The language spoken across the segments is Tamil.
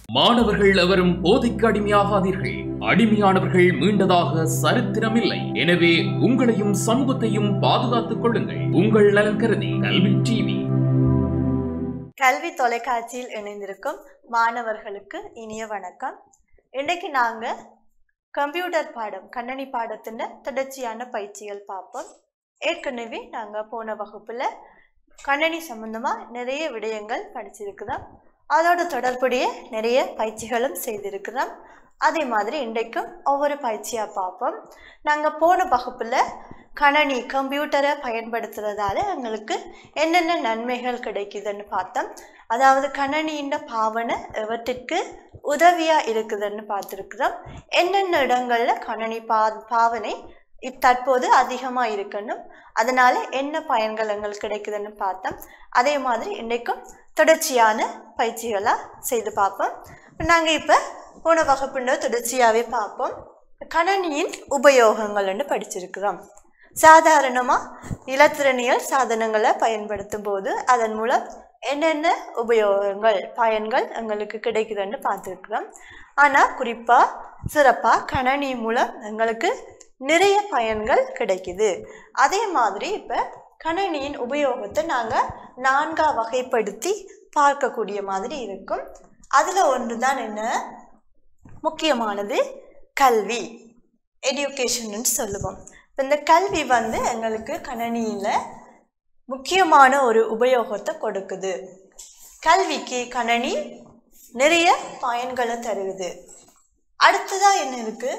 மாணவர்கள் எவரும் போதைக்கு அடிமையாகாதீர்கள் அடிமையானவர்கள் மீண்டதாக சரித்திரமில்லை எனவே உங்களையும் சமூகத்தையும் பாதுகாத்துக் கொள்ளுங்கள் உங்கள் நலன் கருதி கல்வி டிவி கல்வி தொலைக்காட்சியில் இணைந்திருக்கும் மாணவர்களுக்கு இனிய வணக்கம் இன்றைக்கு நாங்கள் கம்ப்யூட்டர் பாடம் கண்ணனி பாடத்தின் தொடர்ச்சியான பயிற்சிகள் பார்ப்போம் ஏற்கனவே நாங்கள் போன வகுப்பில் கண்ணனி சம்பந்தமாக நிறைய விடயங்கள் படிச்சிருக்கிறோம் அதோட தொடர்புடைய நிறைய பயிற்சிகளும் செய்திருக்கிறோம் அதே மாதிரி இன்றைக்கும் ஒவ்வொரு பயிற்சியாக பார்ப்போம் நாங்கள் போன வகுப்பில் கணனி கம்ப்யூட்டரை பயன்படுத்துறதால எங்களுக்கு என்னென்ன நன்மைகள் கிடைக்குதுன்னு பார்த்தோம் அதாவது கணனியின் பாவனை எவற்றிற்கு உதவியாக இருக்குதுன்னு பார்த்துருக்குறோம் என்னென்ன இடங்களில் கணனி பா பாவனை இப் தற்போது அதிகமாக இருக்கணும் அதனால என்ன பயன்கள் எங்களுக்கு கிடைக்குதுன்னு பார்த்தோம் அதே மாதிரி இன்றைக்கும் தொடர்ச்சியான பயிற்சிகளாக செய்து பார்ப்போம் நாங்கள் இப்போ போன வகுப்புன்ற தொடர்ச்சியாகவே பார்ப்போம் கணனியின் உபயோகங்கள்னு படிச்சிருக்கிறோம் சாதாரணமாக இலத்திரனியல் சாதனங்களை பயன்படுத்தும் போது அதன் மூலம் என்னென்ன உபயோகங்கள் பயன்கள் எங்களுக்கு கிடைக்குதுன்னு பார்த்துருக்குறோம் ஆனால் குறிப்பாக சிறப்பாக கணனி மூலம் எங்களுக்கு நிறைய பயன்கள் கிடைக்குது அதே மாதிரி இப்போ கணனியின் உபயோகத்தை நாங்கள் நான்கா வகைப்படுத்தி பார்க்கக்கூடிய மாதிரி இருக்கும் அதில் ஒன்று தான் என்ன முக்கியமானது கல்வி எடியூகேஷன்னு சொல்லுவோம் இப்போ இந்த கல்வி வந்து எங்களுக்கு கணனியில் முக்கியமான ஒரு உபயோகத்தை கொடுக்குது கல்விக்கு கணனி நிறைய பயன்களை தருகுது அடுத்ததாக என்ன இருக்குது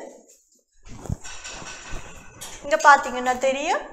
இங்கே பார்த்தீங்கன்னா தெரியும்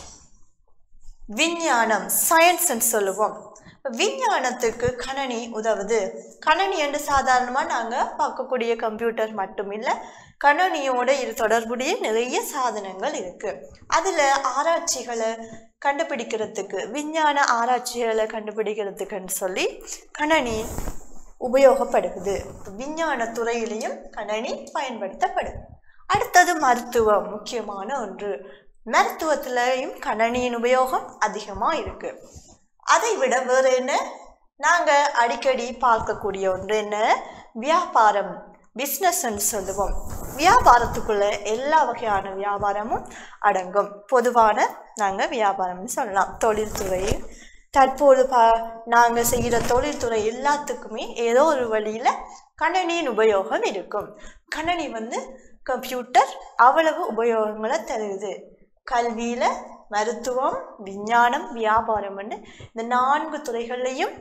விஞ்ஞானம் சயின்ஸ்ன்னு சொல்லுவோம் இப்ப விஞ்ஞானத்துக்கு கணனி உதவுது கணனி என்று சாதாரணமாக நாங்கள் பார்க்கக்கூடிய கம்ப்யூட்டர் மட்டும் இல்லை கணனியோட இது தொடர்புடைய நிறைய சாதனங்கள் இருக்குது அதில் ஆராய்ச்சிகளை கண்டுபிடிக்கிறதுக்கு விஞ்ஞான ஆராய்ச்சிகளை கண்டுபிடிக்கிறதுக்குன்னு சொல்லி கணனி உபயோகப்படுகுது விஞ்ஞான துறையிலையும் கணனி பயன்படுத்தப்படுது அடுத்தது மருத்துவம் முக்கியமான ஒன்று மருத்துவத்திலையும் கணனியின் உபயோகம் அதிகமாக இருக்கு அதை விட வேறு என்ன நாங்கள் அடிக்கடி பார்க்கக்கூடிய ஒன்று என்ன வியாபாரம் பிஸ்னஸ்ன்னு சொல்லுவோம் வியாபாரத்துக்குள்ள எல்லா வகையான வியாபாரமும் அடங்கும் பொதுவான நாங்கள் வியாபாரம்னு சொல்லலாம் தொழில்துறை தற்போது பா நாங்கள் செய்கிற தொழில்துறை எல்லாத்துக்குமே ஏதோ ஒரு வழியில் கணனியின் உபயோகம் இருக்கும் கணனி வந்து கம்ப்யூட்டர் அவ்வளவு உபயோகங்களை தருது கல்வியில் மருத்துவம் விஞ்ஞானம் வியாபாரம்னு இந்த நான்கு துறைகள்லையும்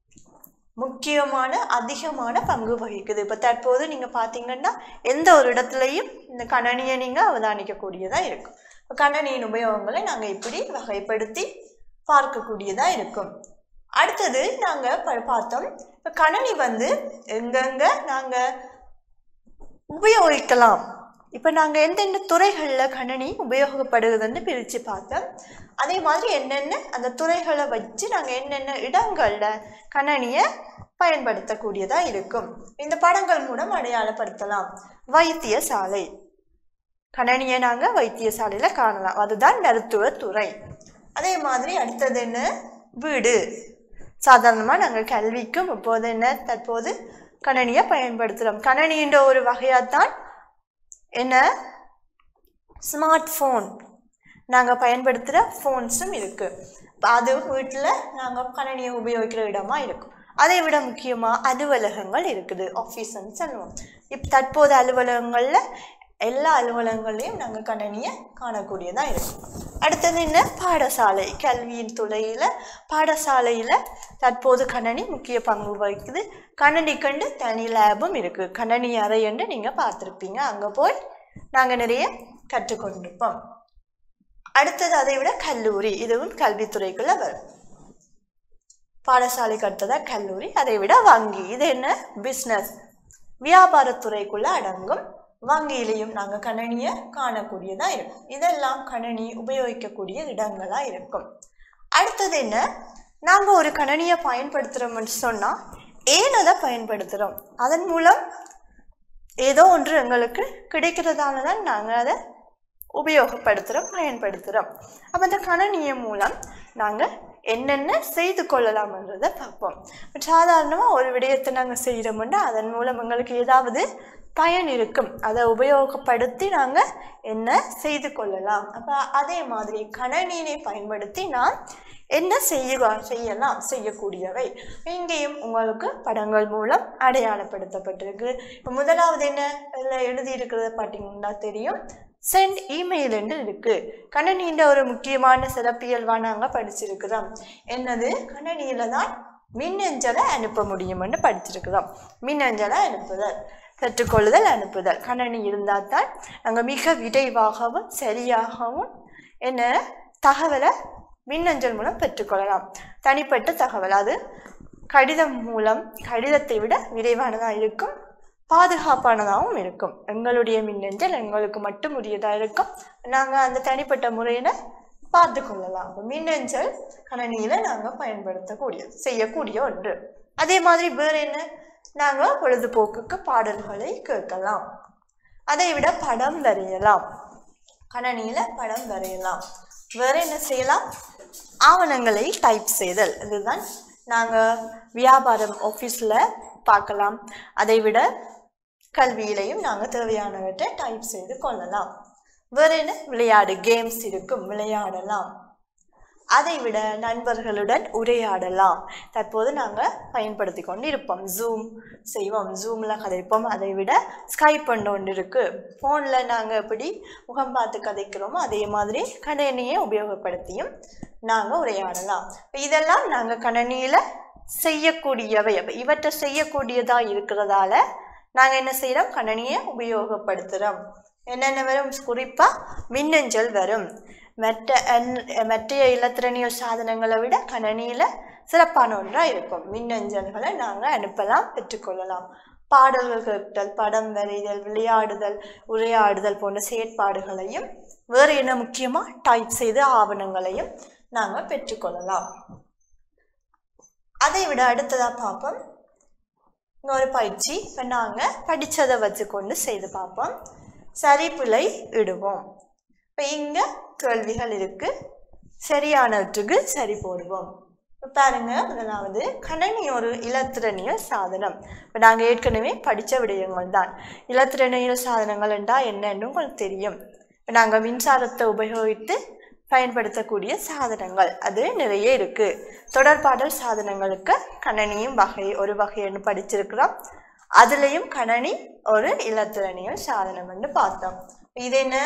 முக்கியமான அதிகமான பங்கு வகிக்குது இப்போ தற்போது நீங்கள் பார்த்தீங்கன்னா எந்த ஒரு இடத்துலையும் இந்த கணனியை நீங்கள் அவதானிக்கக்கூடியதாக இருக்கும் இப்போ கணனியின் உபயோகங்களை நாங்கள் இப்படி வகைப்படுத்தி பார்க்கக்கூடியதாக இருக்கும் அடுத்தது நாங்கள் ப பார்த்தோம் இப்போ கணனி வந்து எங்கெங்கே நாங்கள் உபயோகிக்கலாம் இப்போ நாங்கள் எந்தெந்த துறைகளில் கணனி உபயோகப்படுகுதுன்னு பிரித்து பார்த்தோம் அதே மாதிரி என்னென்ன அந்த துறைகளை வச்சு நாங்கள் என்னென்ன இடங்களில் கணனியை பயன்படுத்தக்கூடியதாக இருக்கும் இந்த படங்கள் மூலம் அடையாளப்படுத்தலாம் வைத்தியசாலை கணனியை நாங்கள் வைத்தியசாலையில் காணலாம் அதுதான் மருத்துவத்துறை அதே மாதிரி அடுத்தது என்ன வீடு சாதாரணமாக நாங்கள் கல்விக்கும் இப்போது என்ன தற்போது கணனியை பயன்படுத்துகிறோம் கணனின்ற ஒரு வகையாகத்தான் என்ன ஸ்மார்ட் ஃபோன் நாங்கள் பயன்படுத்துகிற ஃபோன்ஸும் இருக்குது அது வீட்டில் நாங்கள் கணனியை உபயோகிக்கிற இடமா இருக்கும் அதை விட முக்கியமாக அலுவலகங்கள் இருக்குது ஆஃபீஸ்ன்னு சொல்லுவோம் இப்போ தற்போது அலுவலகங்களில் எல்லா அலுவலகங்கள்லையும் நாங்கள் கணனியை காணக்கூடியதாக இருக்கும் அடுத்தது என்ன பாடசாலை கல்வியின் துறையில் பாடசாலையில் தற்போது கணனி முக்கிய பங்கு வகிக்குது கணனி கண்டு தனி லேபும் இருக்குது கணனி அறை என்று நீங்கள் பார்த்துருப்பீங்க அங்கே போய் நாங்கள் நிறைய கற்றுக்கொண்டிருப்போம் அடுத்தது அதை விட கல்லூரி இதுவும் கல்வித்துறைக்குள்ள வரும் பாடசாலைக்கு அடுத்ததாக கல்லூரி அதை விட வங்கி இது என்ன பிஸ்னஸ் வியாபாரத்துறைக்குள்ள அடங்கும் வங்கியிலையும் நாங்கள் கணனியை காணக்கூடியதாக இருக்கும் இதெல்லாம் கணனி உபயோகிக்கக்கூடிய இடங்களாக இருக்கும் அடுத்தது என்ன நாங்கள் ஒரு கணனியை பயன்படுத்துகிறோம்னு சொன்னால் ஏன் அதை பயன்படுத்துகிறோம் அதன் மூலம் ஏதோ ஒன்று எங்களுக்கு கிடைக்கிறதால தான் நாங்கள் அதை உபயோகப்படுத்துகிறோம் பயன்படுத்துகிறோம் அப்போ அந்த கணனிய மூலம் நாங்கள் என்னென்ன செய்து கொள்ளலாம்ன்றதை பார்ப்போம் சாதாரணமாக ஒரு விடயத்தை நாங்கள் செய்கிறோம்னா அதன் மூலம் எங்களுக்கு ஏதாவது பயன் இருக்கும் அதை உபயோகப்படுத்தி நாங்கள் என்ன செய்து கொள்ளலாம் அப்போ அதே மாதிரி கணனியினை பயன்படுத்தி நாம் என்ன செய்ய செய்யலாம் செய்யக்கூடியவை இங்கேயும் உங்களுக்கு படங்கள் மூலம் அடையாளப்படுத்தப்பட்டிருக்கு இப்போ முதலாவது என்ன இதில் எழுதி இருக்கிறத பார்த்தீங்கன்னா தெரியும் சென்ட் இமெயில்னு இருக்கு கணனின்ற ஒரு முக்கியமான சிறப்பியல்பா நாங்கள் படிச்சிருக்கிறோம் என்னது கணனியில தான் மின்னஞ்சலை அனுப்ப முடியும்னு படிச்சிருக்கிறோம் மின்னஞ்சலை அனுப்புதல் பெற்றுக்கொள்ளுதல் அனுப்புதல் கணனி இருந்தால் தான் நாங்கள் மிக விரைவாகவும் சரியாகவும் என்ன தகவலை மின்னஞ்சல் மூலம் பெற்றுக்கொள்ளலாம் தனிப்பட்ட தகவல் அது கடிதம் மூலம் கடிதத்தை விட விரைவானதாக இருக்கும் பாதுகாப்பானதாகவும் இருக்கும் எங்களுடைய மின்னஞ்சல் எங்களுக்கு மட்டும் உரியதாக இருக்கும் நாங்கள் அந்த தனிப்பட்ட முறையில் பார்த்து கொள்ளலாம் அப்ப மின்னஞ்சல் கணனியில் நாங்கள் பயன்படுத்தக்கூடியது செய்யக்கூடிய ஒன்று அதே மாதிரி வேறு என்ன நாங்கள் பொழுதுபோக்குக்கு பாடல்களை கேட்கலாம் அதை விட படம் வரையலாம் கணனியில் படம் வரையலாம் வேறு என்ன செய்யலாம் ஆவணங்களை டைப் செய்தல் இதுதான் நாங்கள் வியாபாரம் ஆஃபீஸில் பார்க்கலாம் அதை விட கல்வியிலையும் நாங்கள் தேவையானவற்றை டைப் செய்து கொள்ளலாம் வேறு என்ன விளையாடு கேம்ஸ் இருக்கும் விளையாடலாம் அதை விட நண்பர்களுடன் உரையாடலாம் தற்போது நாங்கள் பயன்படுத்தி கொண்டு இருப்போம் ஜூம் செய்வோம் ஜூமில் கதைப்போம் அதை விட ஸ்கைப் பண்ண ஒன்று இருக்குது ஃபோனில் நாங்கள் எப்படி முகம் பார்த்து கதைக்கிறோமோ அதே மாதிரி கணினியை உபயோகப்படுத்தியும் நாங்கள் உரையாடலாம் இப்ப இதெல்லாம் நாங்கள் கணினியில் செய்யக்கூடியவை அப்போ இவற்றை செய்யக்கூடியதாக இருக்கிறதால நாங்கள் என்ன செய்கிறோம் கணினியை உபயோகப்படுத்துகிறோம் என்னென்ன வரும் குறிப்பாக மின்னஞ்சல் வரும் மற்ற என்- மற்ற இலத்திரனியல் சாதனங்களை விட கணினியில் சிறப்பான ஒன்றாக இருக்கும் மின்னஞ்சல்களை நாங்கள் அனுப்பலாம் பெற்றுக்கொள்ளலாம் பாடல்கள் கேட்டல் படம் வரைதல் விளையாடுதல் உரையாடுதல் போன்ற செயற்பாடுகளையும் வேறு என்ன முக்கியமாக டைப் செய்து ஆவணங்களையும் நாங்கள் பெற்றுக்கொள்ளலாம் அதை விட அடுத்ததாக பார்ப்போம் இங்க ஒரு பயிற்சி இப்போ நாங்கள் படித்ததை வச்சுக்கொண்டு செய்து பார்ப்போம் சரி பிழை இடுவோம் இப்போ இங்கே கேள்விகள் இருக்கு சரியானவற்றுக்கு சரி போடுவோம் இப்போ பாருங்க முதலாவது கணனி ஒரு இலத்திரனியல் சாதனம் இப்போ நாங்கள் ஏற்கனவே படித்த விடயங்கள் தான் இலத்திரனியல் சாதனங்கள் என்றால் என்னன்னு உங்களுக்கு தெரியும் இப்போ நாங்கள் மின்சாரத்தை உபயோகித்து பயன்படுத்தக்கூடிய சாதனங்கள் அது நிறைய இருக்கு தொடர்பாடல் சாதனங்களுக்கு கணனியும் வகை ஒரு வகைன்னு படிச்சிருக்கிறோம் அதுலேயும் கணனி ஒரு இலத்திரனியல் சாதனம் என்று பார்த்தோம் இது என்ன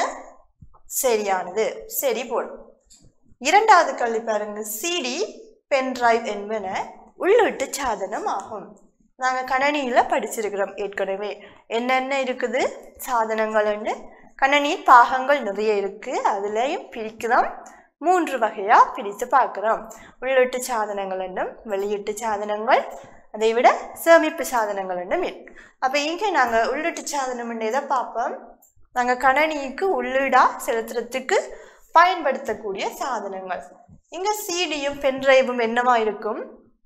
சரியானது சரி போடும் இரண்டாவது கல்வி பாருங்க சிடி பென்டிரைவ் என்பன உள்ளீட்டு சாதனம் ஆகும் நாங்கள் கணனியில் படிச்சிருக்கிறோம் ஏற்கனவே என்னென்ன இருக்குது சாதனங்கள்னு கணனியின் பாகங்கள் நிறைய இருக்குது அதுலேயும் பிரிக்கிறோம் மூன்று வகையாக பிரித்து பார்க்குறோம் உள்ளீட்டு சாதனங்கள் என்னும் வெளியீட்டு சாதனங்கள் அதை விட சேமிப்பு சாதனங்கள் என்னும் இருக்கு அப்போ இங்கே நாங்கள் உள்ளீட்டு சாதனம் எதை பார்ப்போம் நாங்கள் கணனிக்கு உள்ளீடாக செலுத்துறதுக்கு பயன்படுத்தக்கூடிய சாதனங்கள் இங்கே சிடியும் பென்ட்ரைவும் என்னவா இருக்கும்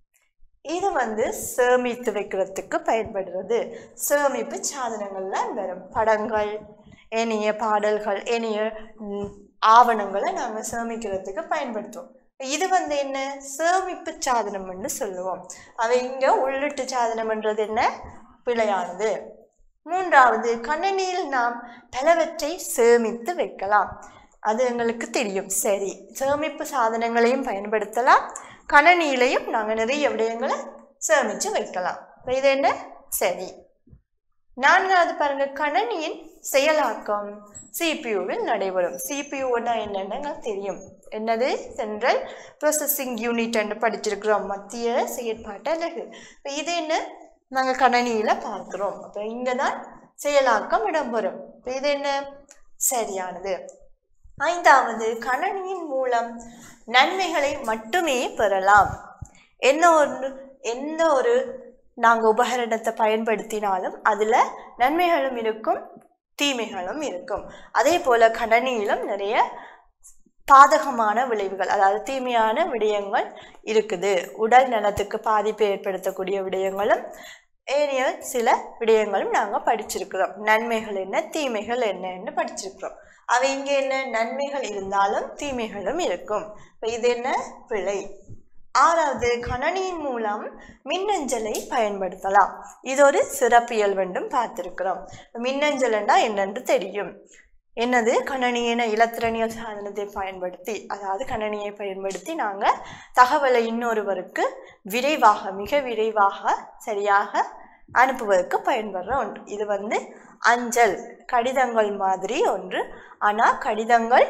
இது வந்து சேமித்து வைக்கிறதுக்கு பயன்படுறது சேமிப்பு சாதனங்கள்ல வரும் படங்கள் ஏனைய பாடல்கள் ஏனைய ம், ஆவணங்களை நாங்கள் சேமிக்கிறதுக்கு பயன்படுத்துவோம் இது வந்து என்ன சேமிப்பு சாதனம்னு சொல்லுவோம் அது இங்கே உள்ளிட்டு சாதனம்ன்றது என்ன பிழையானது மூன்றாவது கணினியில் நாம் பலவற்றை சேமித்து வைக்கலாம் அது எங்களுக்கு தெரியும் சரி சேமிப்பு சாதனங்களையும் பயன்படுத்தலாம் கணினியிலையும் நாங்கள் நிறைய விடயங்களை சேமித்து வைக்கலாம் இப்ப இது என்ன சரி நான்காவது பாருங்க கணனியின் செயலாக்கம் சிபியூவில் நடைபெறும் சிபியூன்னா என்னன்னு எங்களுக்கு தெரியும் என்னது சென்ட்ரல் ப்ரோசஸிங் யூனிட் என்று படிச்சிருக்கிறோம் மத்திய செயற்பாட்டு அலகு இப்போ இது என்ன நாங்கள் கணனியில் பார்க்குறோம் அப்போ இங்கே தான் செயலாக்கம் இடம்பெறும் இப்போ இது என்ன சரியானது ஐந்தாவது கணனியின் மூலம் நன்மைகளை மட்டுமே பெறலாம் என்ன ஒன்று எந்த ஒரு நாங்கள் உபகரணத்தை பயன்படுத்தினாலும் அதில் நன்மைகளும் இருக்கும் தீமைகளும் இருக்கும் அதே போல் கணனியிலும் நிறைய பாதகமான விளைவுகள் அதாவது தீமையான விடயங்கள் இருக்குது உடல் நலத்துக்கு பாதிப்பை ஏற்படுத்தக்கூடிய விடயங்களும் ஏனைய சில விடயங்களும் நாங்கள் படிச்சிருக்கிறோம் நன்மைகள் என்ன தீமைகள் என்னன்னு படிச்சிருக்கிறோம் அவை இங்கே என்ன நன்மைகள் இருந்தாலும் தீமைகளும் இருக்கும் இப்போ இது என்ன பிழை ஆறாவது கணனியின் மூலம் மின்னஞ்சலை பயன்படுத்தலாம் இது ஒரு சிறப்பியல் வேண்டும் பார்த்திருக்கிறோம் மின்னஞ்சல்னா என்னென்று தெரியும் என்னது கணனியின இலத்திரனியல் சாதனத்தை பயன்படுத்தி அதாவது கணனியை பயன்படுத்தி நாங்கள் தகவலை இன்னொருவருக்கு விரைவாக மிக விரைவாக சரியாக அனுப்புவதற்கு பயன்படுற ஒன்று இது வந்து அஞ்சல் கடிதங்கள் மாதிரி ஒன்று ஆனால் கடிதங்கள்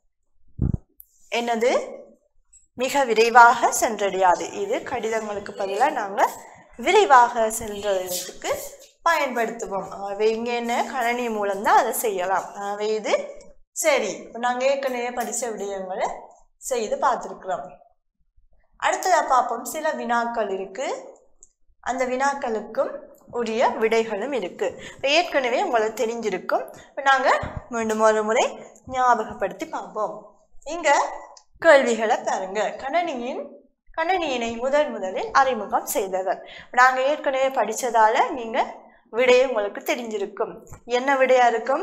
என்னது மிக விரைவாக சென்றடையாது இது கடிதங்களுக்கு பதிலாக நாங்கள் விரைவாக சென்றதுக்கு பயன்படுத்துவோம் ஆகவே இங்கே என்ன கணனி மூலம்தான் அதை செய்யலாம் ஆகவே இது சரி இப்போ நாங்கள் ஏற்கனவே படித்த விடயங்களை செய்து பார்த்துருக்குறோம் அடுத்ததாக பார்ப்போம் சில வினாக்கள் இருக்குது அந்த வினாக்களுக்கும் உரிய விடைகளும் இருக்குது இப்போ ஏற்கனவே உங்களுக்கு தெரிஞ்சிருக்கும் இப்போ நாங்கள் மீண்டும் ஒரு முறை ஞாபகப்படுத்தி பார்ப்போம் இங்கே கேள்விகளை பாருங்க கணனியின் கணனியினை முதன் முதலில் அறிமுகம் செய்தவர் நாங்கள் ஏற்கனவே படித்ததால நீங்கள் விடையை உங்களுக்கு தெரிஞ்சிருக்கும் என்ன விடையா இருக்கும்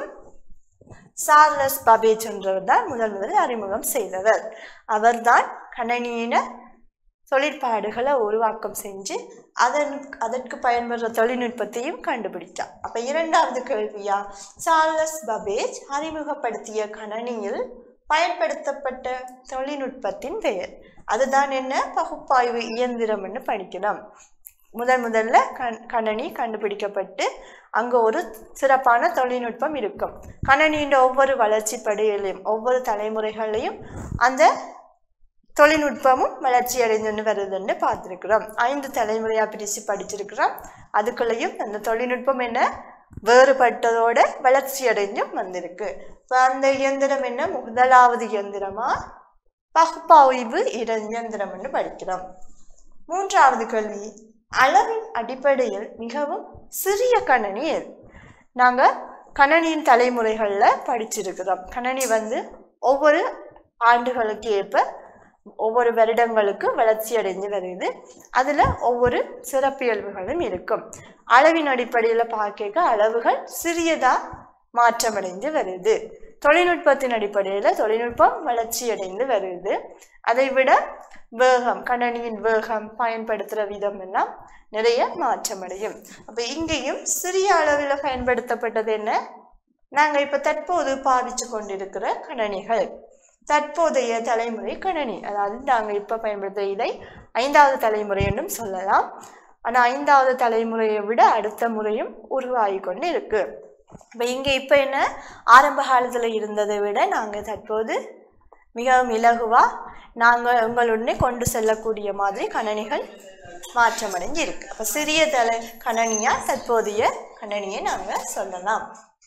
சார்லஸ் பபேஜ் என்றவர் தான் முதல் முதலில் அறிமுகம் செய்தவர் அவர்தான் கணனியின தொழிற்பாடுகளை உருவாக்கம் செஞ்சு அதன் அதற்கு பயன்படுற தொழில்நுட்பத்தையும் கண்டுபிடித்தார் அப்ப இரண்டாவது கேள்வியா சார்லஸ் பபேஜ் அறிமுகப்படுத்திய கணனியில் பயன்படுத்தப்பட்ட தொழில்நுட்பத்தின் பெயர் அதுதான் என்ன பகுப்பாய்வு இயந்திரம்னு படிக்கிறோம் முதன் முதல்ல கண் கணனி கண்டுபிடிக்கப்பட்டு அங்கே ஒரு சிறப்பான தொழில்நுட்பம் இருக்கும் கணனியின் ஒவ்வொரு வளர்ச்சி படையிலையும் ஒவ்வொரு தலைமுறைகளையும் அந்த தொழில்நுட்பமும் வளர்ச்சி அடைந்துன்னு வருதுன்னு பார்த்துருக்குறோம் ஐந்து தலைமுறையாக பிரித்து படிச்சிருக்கிறோம் அதுக்குள்ளேயும் அந்த தொழில்நுட்பம் என்ன வேறுபட்டதோட வளர்ச்சி அடைஞ்சும் வந்திருக்கு இப்போ அந்த இயந்திரம் என்ன முதலாவது இயந்திரமா பகுப்பாய்வு இட இயந்திரம்னு படிக்கிறோம் மூன்றாவது கேள்வி அளவின் அடிப்படையில் மிகவும் சிறிய கணனி எது நாங்கள் கணனியின் தலைமுறைகளில் படிச்சிருக்கிறோம் கணனி வந்து ஒவ்வொரு ஆண்டுகளுக்கு ஏற்ப ஒவ்வொரு வருடங்களுக்கு வளர்ச்சி அடைஞ்சு வருது அதில் ஒவ்வொரு சிறப்பியல்புகளும் இருக்கும் அளவின் அடிப்படையில் பார்க்க அளவுகள் சிறியதாக மாற்றமடைந்து வருது தொழில்நுட்பத்தின் அடிப்படையில் தொழில்நுட்பம் வளர்ச்சி அடைந்து வருது அதை விட வேகம் கணனியின் வேகம் பயன்படுத்துகிற விதம் எல்லாம் நிறைய மாற்றமடையும் அப்போ இங்கேயும் சிறிய அளவில் பயன்படுத்தப்பட்டது என்ன நாங்கள் இப்போ தற்போது பாவிச்சு கொண்டிருக்கிற கணனிகள் தற்போதைய தலைமுறை கணனி அதாவது நாங்கள் இப்போ பயன்படுத்துகிற இதை ஐந்தாவது தலைமுறை என்றும் சொல்லலாம் ஆனால் ஐந்தாவது தலைமுறையை விட அடுத்த முறையும் உருவாகி கொண்டு இருக்கு இப்போ இங்கே இப்போ என்ன ஆரம்ப காலத்தில் இருந்ததை விட நாங்கள் தற்போது மிகவும் இலகுவாக நாங்கள் உங்களுடனே கொண்டு செல்லக்கூடிய மாதிரி கணனிகள் மாற்றமடைஞ்சு இருக்கு அப்போ சிறிய தலை கணனியாக தற்போதைய கணனியை நாங்கள் சொல்லலாம்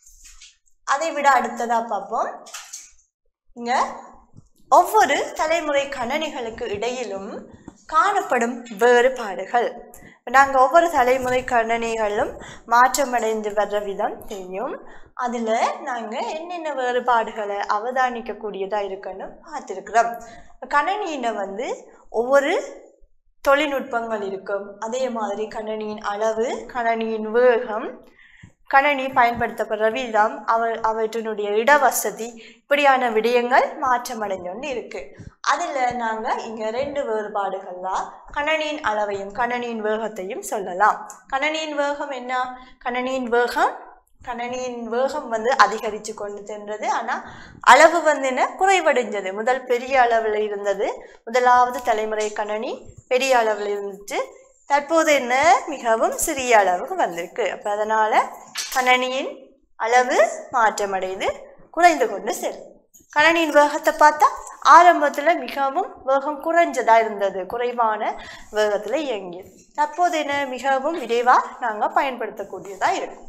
அதை விட அடுத்ததாக பார்ப்போம் இங்கே ஒவ்வொரு தலைமுறை கணனிகளுக்கு இடையிலும் காணப்படும் வேறுபாடுகள் நாங்கள் ஒவ்வொரு தலைமுறை கணனிகளும் மாற்றமடைந்து வர்ற விதம் தெரியும் அதில் நாங்கள் என்னென்ன வேறுபாடுகளை அவதானிக்கக்கூடியதாக இருக்குன்னு பார்த்துருக்குறோம் கணனியில் வந்து ஒவ்வொரு தொழில்நுட்பங்கள் இருக்கும் அதே மாதிரி கணனியின் அளவு கணனியின் வேகம் கணனி பயன்படுத்தப்படுற விதம் அவ அவற்றினுடைய இடவசதி இப்படியான விடயங்கள் மாற்றமடைஞ்சொன்னு இருக்கு அதில் நாங்கள் இங்கே ரெண்டு வேறுபாடுகள்லாம் கணனியின் அளவையும் கணனியின் வேகத்தையும் சொல்லலாம் கணனியின் வேகம் என்ன கணனியின் வேகம் கணனியின் வேகம் வந்து அதிகரித்து கொண்டு சென்றது ஆனால் அளவு வந்து என்ன குறைவடைஞ்சது முதல் பெரிய அளவில் இருந்தது முதலாவது தலைமுறை கணனி பெரிய அளவில் இருந்துச்சு தற்போது என்ன மிகவும் சிறிய அளவுக்கு வந்திருக்கு அப்போ அதனால் கணனியின் அளவு மாற்றமடைந்து குறைந்து கொண்டு செல்லும் கணனியின் வேகத்தை பார்த்தா ஆரம்பத்தில் மிகவும் வேகம் குறைஞ்சதாக இருந்தது குறைவான வேகத்தில் இயங்கியது தற்போது என்ன மிகவும் விரைவாக நாங்கள் பயன்படுத்தக்கூடியதாக இருக்கும்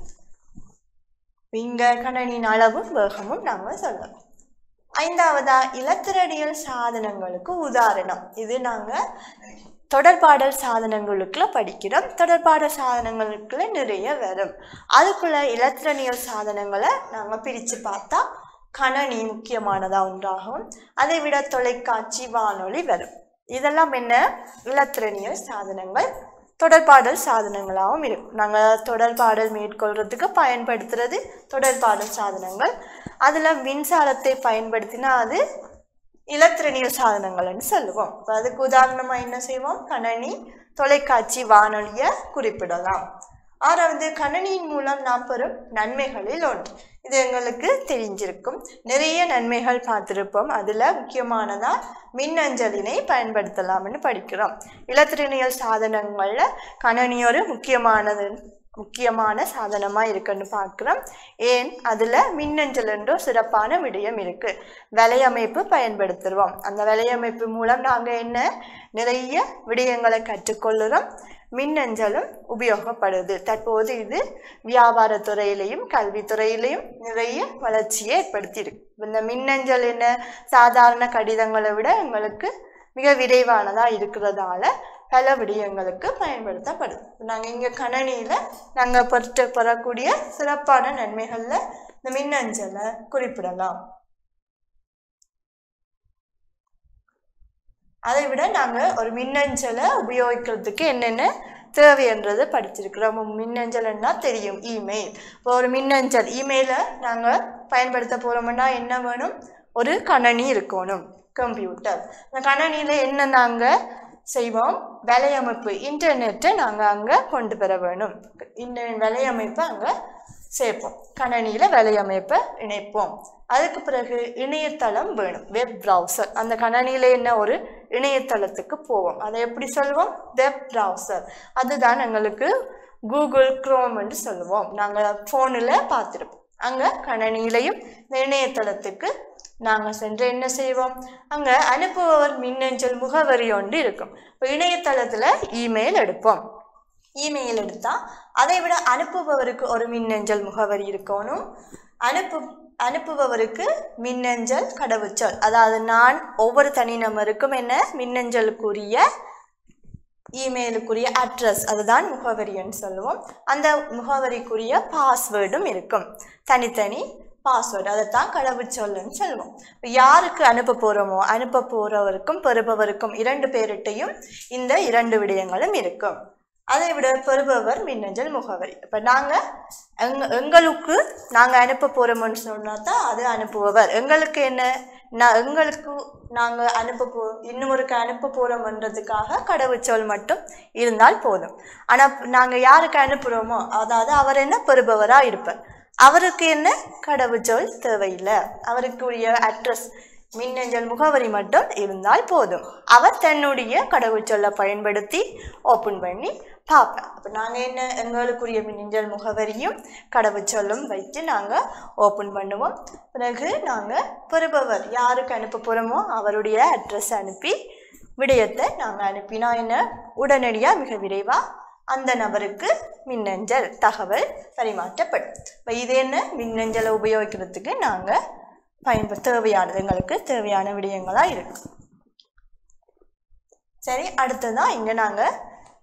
இங்க கணனியின் அளவும் வேகமும் நாங்கள் சொல்லலாம் ஐந்தாவதா இலத்திரனியல் சாதனங்களுக்கு உதாரணம் இது நாங்கள் தொடர்பாடல் சாதனங்களுக்குள்ள படிக்கிறோம் தொடர்பாடல் சாதனங்களுக்குள்ள நிறைய வரும் அதுக்குள்ள இலத்திரனியல் சாதனங்களை நாங்கள் பிரித்து பார்த்தா கணனி முக்கியமானதாக ஒன்றாகும் அதை விட தொலைக்காட்சி வானொலி வரும் இதெல்லாம் என்ன இலத்திரனியல் சாதனங்கள் தொடர்பாடல் சாதனங்களாகவும் இருக்கும் நாங்கள் தொடர்பாடல் மேற்கொள்றதுக்கு பயன்படுத்துறது தொடர்பாடல் சாதனங்கள் அதில் மின்சாரத்தை பயன்படுத்தினா அது இலத்திரனியல் சாதனங்கள்னு சொல்லுவோம் இப்ப அதுக்கு உதாரணமா என்ன செய்வோம் கணனி தொலைக்காட்சி வானொலியை குறிப்பிடலாம் ஆறாவது கணனியின் மூலம் நாம் பெறும் நன்மைகளில் ஒன்று இது எங்களுக்கு தெரிஞ்சிருக்கும் நிறைய நன்மைகள் பார்த்திருப்போம் அதுல முக்கியமானதா மின்னஞ்சலினை பயன்படுத்தலாம்னு படிக்கிறோம் இலத்திரனியல் சாதனங்கள்ல கணனி ஒரு முக்கியமானது முக்கியமான சாதனமா இருக்குன்னு பார்க்கிறோம் ஏன் அதுல மின்னஞ்சல் என்ற ஒரு சிறப்பான விடயம் இருக்கு வலையமைப்பு பயன்படுத்துகிறோம் அந்த வலையமைப்பு மூலம் நாங்க என்ன நிறைய விடயங்களை கற்றுக்கொள்ளுறோம் மின்னஞ்சலும் உபயோகப்படுது தற்போது இது வியாபாரத்துறையிலையும் கல்வித்துறையிலையும் நிறைய வளர்ச்சியை ஏற்படுத்தியிருக்கு இந்த மின்னஞ்சல் என்ன சாதாரண கடிதங்களை விட எங்களுக்கு மிக விரைவானதா இருக்கிறதால பல விடயங்களுக்கு பயன்படுத்தப்படுது நாங்க இங்க கணனியில நாங்க பெற்று பெறக்கூடிய சிறப்பான நன்மைகள்ல இந்த மின்னஞ்சலை குறிப்பிடலாம் அதை விட நாங்க ஒரு மின்னஞ்சலை உபயோகிக்கிறதுக்கு என்னென்ன தேவைன்றது படிச்சிருக்கிறோம் மின்னஞ்சல்னா தெரியும் இமெயில் இப்போ ஒரு மின்னஞ்சல் இமெயிலை நாங்கள் பயன்படுத்த போகிறோம்னா என்ன வேணும் ஒரு கணனி இருக்கணும் கம்ப்யூட்டர் அந்த கணனியில் என்ன நாங்கள் செய்வோம் வலையமைப்பு இன்டர்நெட்டை நாங்கள் அங்கே கொண்டு பெற வேணும் இந்த வலையமைப்பை அங்கே சேர்ப்போம் கணனியில் வலையமைப்பை இணைப்போம் அதுக்கு பிறகு இணையதளம் வேணும் வெப் ப்ரௌசர் அந்த கணனியில் என்ன ஒரு இணையதளத்துக்கு போவோம் அதை எப்படி சொல்லுவோம் வெப் ப்ரௌசர் அதுதான் எங்களுக்கு கூகுள் குரோம்னு சொல்லுவோம் நாங்கள் ஃபோனில் பார்த்துருப்போம் அங்கே கணனியிலையும் இந்த இணையதளத்துக்கு நாங்கள் சென்று என்ன செய்வோம் அங்கே அனுப்புபவர் மின்னஞ்சல் முகவரி ஒன்று இருக்கும் இப்போ இணையதளத்தில் இமெயில் எடுப்போம் இமெயில் எடுத்தால் அதை விட அனுப்புபவருக்கு ஒரு மின்னஞ்சல் முகவரி இருக்கணும் அனுப்பு அனுப்புபவருக்கு மின்னஞ்சல் கடவுச்சொல் அதாவது நான் ஒவ்வொரு தனிநபருக்கும் என்ன மின்னஞ்சலுக்குரிய இமெயிலுக்குரிய அட்ரஸ் அதுதான் முகவரின்னு சொல்லுவோம் அந்த முகவரிக்குரிய பாஸ்வேர்டும் இருக்கும் தனித்தனி பாஸ்வேர்டு அதைத்தான் கடவுச்சொல்லுன்னு சொல்லுவோம் இப்போ யாருக்கு அனுப்ப போகிறோமோ அனுப்ப போகிறவருக்கும் பெறுபவருக்கும் இரண்டு பேர்கிட்டையும் இந்த இரண்டு விடயங்களும் இருக்கும் அதை விட பெறுபவர் மின்னஞ்சல் முகவரி இப்போ நாங்கள் எங் எங்களுக்கு நாங்கள் அனுப்ப போகிறோம்னு சொன்னால் தான் அது அனுப்புபவர் எங்களுக்கு என்ன நான் எங்களுக்கு நாங்கள் அனுப்ப போ இன்னொருக்கு அனுப்ப போகிறோம்ன்றதுக்காக கடவுச்சொல் மட்டும் இருந்தால் போதும் ஆனால் நாங்கள் யாருக்கு அனுப்புகிறோமோ அதாவது அவர் என்ன பெறுபவராக இருப்பார் அவருக்கு என்ன கடவுச்சொல் தேவையில்லை அவருக்குரிய அட்ரஸ் மின்னஞ்சல் முகவரி மட்டும் இருந்தால் போதும் அவர் தன்னுடைய கடவுச்சொல்லை பயன்படுத்தி ஓப்பன் பண்ணி பார்ப்பேன் அப்போ நாங்கள் என்ன எங்களுக்குரிய மின்னஞ்சல் முகவரியும் கடவுச்சொல்லும் வைத்து நாங்கள் ஓப்பன் பண்ணுவோம் பிறகு நாங்கள் பெறுபவர் யாருக்கு அனுப்ப போகிறோமோ அவருடைய அட்ரஸ் அனுப்பி விடயத்தை நாங்கள் அனுப்பினா என்ன உடனடியாக மிக விரைவாக அந்த நபருக்கு மின்னஞ்சல் தகவல் பரிமாற்றப்படும் இப்போ இது என்ன மின்னஞ்சலை உபயோகிக்கிறதுக்கு நாங்கள் பயன்ப தேவையானது எங்களுக்கு தேவையான விடயங்களாக இருக்கு சரி அடுத்ததான் இங்கே நாங்கள்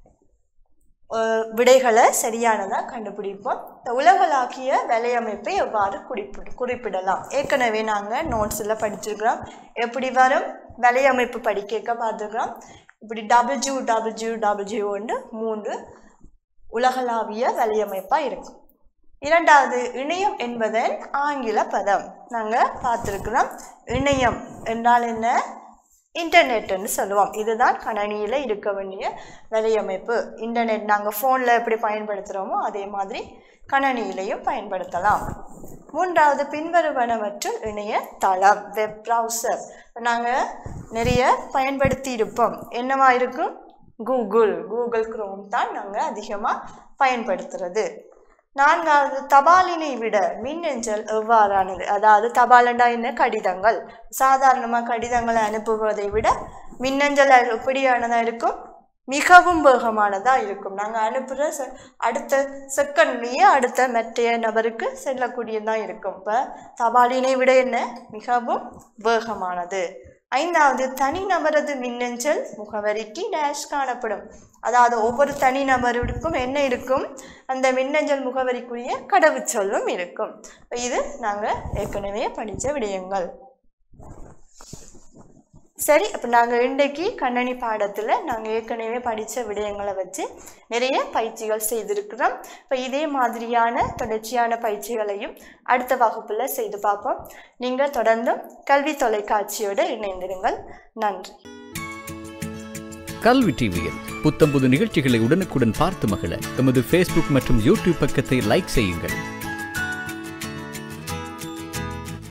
விடைகளை சரியானதாக கண்டுபிடிப்போம் இந்த உலகளாக்கிய வலையமைப்பை எவ்வாறு குறிப்பிட குறிப்பிடலாம் ஏற்கனவே நாங்கள் நோட்ஸில் படிச்சிருக்கிறோம் எப்படி வரும் வலையமைப்பு படிக்க பார்த்துருக்கிறோம் இப்படி டபிள்யூ டபிள்யூ டபிள்யூன்னு மூன்று உலகளாவிய வலையமைப்பாக இருக்கும் இரண்டாவது இணையம் என்பதன் ஆங்கில பதம் நாங்கள் பார்த்துருக்கிறோம் இணையம் என்றால் என்ன இன்டர்நெட்டுன்னு சொல்லுவோம் இதுதான் கணனியில் இருக்க வேண்டிய வலையமைப்பு இன்டர்நெட் நாங்கள் ஃபோனில் எப்படி பயன்படுத்துகிறோமோ அதே மாதிரி கணனியிலையும் பயன்படுத்தலாம் மூன்றாவது பின்வருவனவற்றுள் இணைய தளம் வெப் ப்ரௌசர் நாங்கள் நிறைய பயன்படுத்தி இருப்போம் என்னவா இருக்கும் கூகுள் கூகுள் குரோம் தான் நாங்கள் அதிகமாக பயன்படுத்துறது நான்காவது தபாலினை விட மின்னஞ்சல் எவ்வாறானது அதாவது தபாலண்டா என்ன கடிதங்கள் சாதாரணமாக கடிதங்களை அனுப்புவதை விட மின்னஞ்சல் எப்படியானதாக இருக்கும் மிகவும் வேகமானதாக இருக்கும் நாங்கள் அனுப்புகிற செ அடுத்த செகண்ட்லேயே அடுத்த மற்றைய நபருக்கு செல்லக்கூடியதாக இருக்கும் இப்போ தபாலினை விட என்ன மிகவும் வேகமானது ஐந்தாவது தனிநபரது மின்னஞ்சல் முகவரிக்கு டேஷ் காணப்படும் அதாவது ஒவ்வொரு தனிநபருக்கும் என்ன இருக்கும் அந்த மின்னஞ்சல் முகவரிக்குரிய கடவுச்சொல்லும் இருக்கும் இது நாங்கள் ஏற்கனவே படித்த விடயங்கள் சரி அப்போ நாங்கள் இன்றைக்கு கண்ணனி பாடத்தில் நாங்கள் ஏற்கனவே படித்த விடயங்களை வச்சு நிறைய பயிற்சிகள் செய்திருக்கிறோம் இப்போ இதே மாதிரியான தொடர்ச்சியான பயிற்சிகளையும் அடுத்த வகுப்பில் செய்து பார்ப்போம் நீங்கள் தொடர்ந்தும் கல்வி தொலைக்காட்சியோடு இணைந்திருங்கள் நன்றி கல்வி டிவியில் புத்தம்புது நிகழ்ச்சிகளை உடனுக்குடன் பார்த்து மகிழ எமது ஃபேஸ்புக் மற்றும் யூடியூப் பக்கத்தை லைக் செய்யுங்கள்